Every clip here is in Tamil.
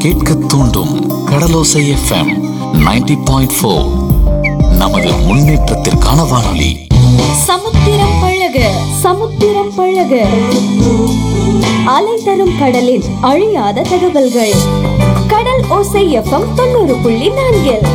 கேட்க தூண்டும் கடலோசை எஃப்எம் 90.4 பாயிண்ட் ஃபோர் நமது முன்னேற்றத்திற்கான வானொலி சமுத்திரம் பழக சமுத்திரம் பழக அலை தரும் கடலின் அழியாத தகவல்கள் கடல் ஓசை எஃப்எம் தொண்ணூறு புள்ளி நான்கில்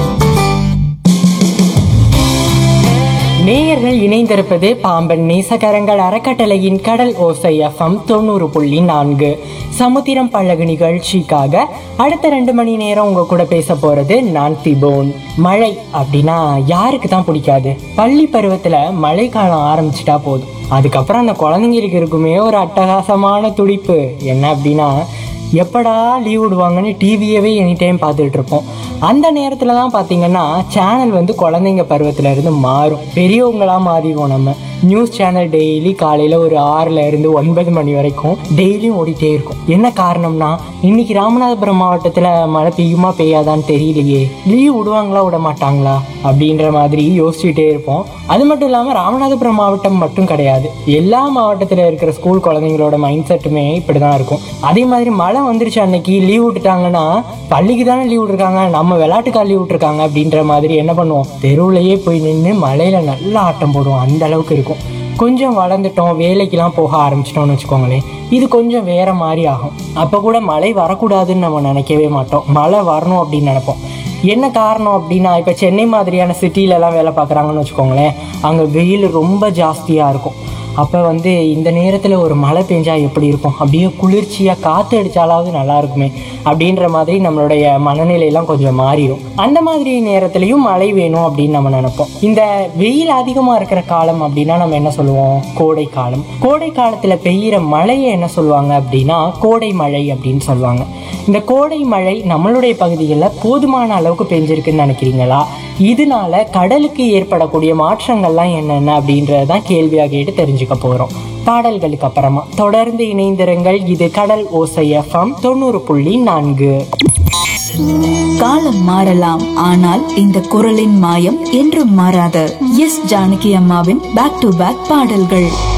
நேயர்கள் இணைந்திருப்பது பாம்பன் நேசகரங்கள் அறக்கட்டளையின் கடல் ஓசை எஃப்எம் தொண்ணூறு புள்ளி நான்கு சமுத்திரம் பழகு நிகழ்ச்சிக்காக அடுத்த ரெண்டு மணி நேரம் உங்க கூட பேச போறது நான் திபோன் மழை அப்படின்னா யாருக்கு தான் பிடிக்காது பள்ளி பருவத்துல மழை காலம் ஆரம்பிச்சிட்டா போதும் அதுக்கப்புறம் அந்த குழந்தைங்களுக்கு இருக்குமே ஒரு அட்டகாசமான துடிப்பு என்ன அப்படின்னா எப்படா லீவ் விடுவாங்கன்னு டிவியவே எனி டைம் பார்த்துட்டு இருப்போம் அந்த நேரத்தில் தான் பார்த்தீங்கன்னா சேனல் வந்து குழந்தைங்க பருவத்துல இருந்து மாறும் பெரியவங்களா மாறிடுவோம் நம்ம நியூஸ் சேனல் டெய்லி காலையில் ஒரு ஆறுல இருந்து ஒன்பது மணி வரைக்கும் டெய்லியும் ஓடிட்டே இருக்கும் என்ன காரணம்னா இன்னைக்கு ராமநாதபுரம் மாவட்டத்தில் மழை பெய்யுமா பெய்யாதான்னு தெரியலையே லீவ் விடுவாங்களா விட மாட்டாங்களா அப்படின்ற மாதிரி யோசிச்சுட்டே இருப்போம் அது மட்டும் இல்லாமல் ராமநாதபுரம் மாவட்டம் மட்டும் கிடையாது எல்லா மாவட்டத்தில் இருக்கிற ஸ்கூல் குழந்தைங்களோட மைண்ட் செட்டுமே இப்படி தான் இருக்கும் அதே மாதிரி மழை வந்துருச்சு அன்னைக்கு லீவ் விட்டுட்டாங்கன்னா பள்ளிக்கு தானே லீவ் விட்டுருக்காங்க நம்ம விளையாட்டுக்கா லீவ் விட்டுருக்காங்க அப்படின்ற மாதிரி என்ன பண்ணுவோம் தெருவுலயே போய் நின்று மழையில நல்லா ஆட்டம் போடுவோம் அந்த அளவுக்கு இருக்கும் கொஞ்சம் வளர்ந்துட்டோம் வேலைக்கெல்லாம் போக ஆரம்பிச்சிட்டோம்னு வச்சுக்கோங்களேன் இது கொஞ்சம் வேற மாதிரி ஆகும் அப்போ கூட மழை வரக்கூடாதுன்னு நம்ம நினைக்கவே மாட்டோம் மழை வரணும் அப்படின்னு நினைப்போம் என்ன காரணம் அப்படின்னா இப்போ சென்னை மாதிரியான சிட்டிலலாம் வேலை பார்க்குறாங்கன்னு வச்சுக்கோங்களேன் அங்கே வெயில் ரொம்ப ஜாஸ்தியாக இருக்கும் அப்போ வந்து இந்த நேரத்தில் ஒரு மழை பெஞ்சா எப்படி இருக்கும் அப்படியே குளிர்ச்சியாக காற்று அடித்தாலாவது நல்லா இருக்குமே அப்படின்ற மாதிரி நம்மளுடைய மனநிலையெல்லாம் கொஞ்சம் மாறிடும் அந்த மாதிரி நேரத்துலையும் மழை வேணும் அப்படின்னு நம்ம நினைப்போம் இந்த வெயில் அதிகமாக இருக்கிற காலம் அப்படின்னா நம்ம என்ன சொல்லுவோம் கோடை காலம் கோடை காலத்தில் பெய்கிற மழையை என்ன சொல்லுவாங்க அப்படின்னா கோடை மழை அப்படின்னு சொல்லுவாங்க இந்த கோடை மழை நம்மளுடைய பகுதிகளில் போதுமான அளவுக்கு பெஞ்சிருக்குன்னு நினைக்கிறீங்களா இதனால கடலுக்கு ஏற்படக்கூடிய மாற்றங்கள்லாம் என்னென்ன அப்படின்றத தான் கேள்வியாக கேட்டு தெரிஞ்சுக்க போறோம் பாடல்களுக்கு அப்புறமா தொடர்ந்து இணைந்திருங்கள் இது கடல் ஓசை எஃப்எம் தொண்ணூறு புள்ளி நான்கு காலம் மாறலாம் ஆனால் இந்த குரலின் மாயம் என்றும் மாறாத எஸ் ஜானகி அம்மாவின் பேக் டு பேக் பாடல்கள்